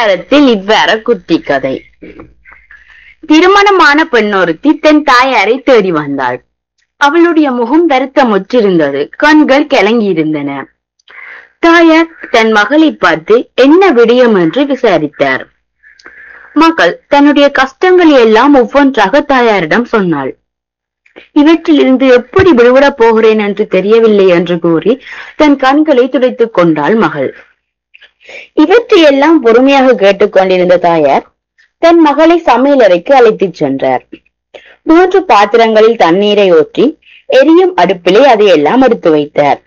அதிகாரத்தில் இவ்வாறு குட்டி கதை திருமணமான பெண்ணொருத்தி தன் தாயாரை தேடி வந்தாள் அவளுடைய முகம் வருத்தமுற்றிருந்தது கண்கள் கலங்கியிருந்தன தாயார் தன் மகளை பார்த்து என்ன விடயம் என்று விசாரித்தார் மகள் தன்னுடைய கஷ்டங்களை எல்லாம் ஒவ்வொன்றாக தாயாரிடம் சொன்னாள் இவற்றிலிருந்து எப்படி விடுபடப் போகிறேன் என்று தெரியவில்லை என்று கூறி தன் கண்களை துடைத்துக் கொண்டாள் மகள் இவற்றையெல்லாம் பொறுமையாக கேட்டுக்கொண்டிருந்த தாயார் தன் மகளை சமையலறைக்கு அழைத்துச் சென்றார் மூன்று பாத்திரங்களில் தண்ணீரை ஊற்றி எரியும் அடுப்பிலே அதையெல்லாம் எடுத்து வைத்தார்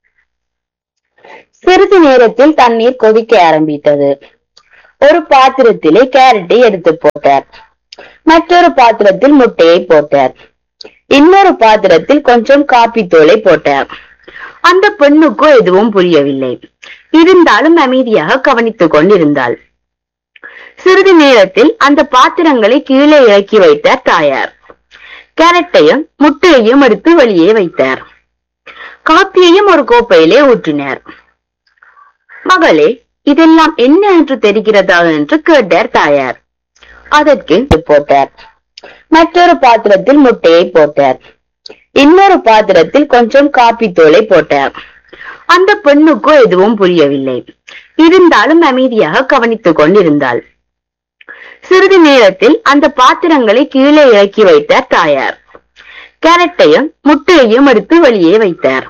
சிறிது நேரத்தில் தண்ணீர் கொதிக்க ஆரம்பித்தது ஒரு பாத்திரத்திலே கேரட்டை எடுத்து போட்டார் மற்றொரு பாத்திரத்தில் முட்டையை போட்டார் இன்னொரு பாத்திரத்தில் கொஞ்சம் காப்பி தூளை போட்டார் அந்த பெண்ணுக்கோ எதுவும் புரியவில்லை இருந்தாலும் அமைதியாக கவனித்துக் கொண்டிருந்தாள் சிறிது நேரத்தில் அந்த பாத்திரங்களை கீழே இறக்கி வைத்தார் தாயார் கேரட்டையும் முட்டையையும் எடுத்து வெளியே வைத்தார் காப்பியையும் ஒரு கோப்பையிலே ஊற்றினார் மகளே இதெல்லாம் என்ன என்று தெரிகிறதா என்று கேட்டார் தாயார் அதற்கு போட்டார் மற்றொரு பாத்திரத்தில் முட்டையை போட்டார் இன்னொரு பாத்திரத்தில் கொஞ்சம் காப்பி தூளை போட்டார் அந்த பெண்ணுக்கோ எதுவும் புரியவில்லை இருந்தாலும் அமைதியாக கவனித்துக் கொண்டிருந்தாள் சிறிது நேரத்தில் அந்த பாத்திரங்களை கீழே இறக்கி வைத்தார் தாயார் கேரட்டையும் முட்டையையும் எடுத்து வெளியே வைத்தார்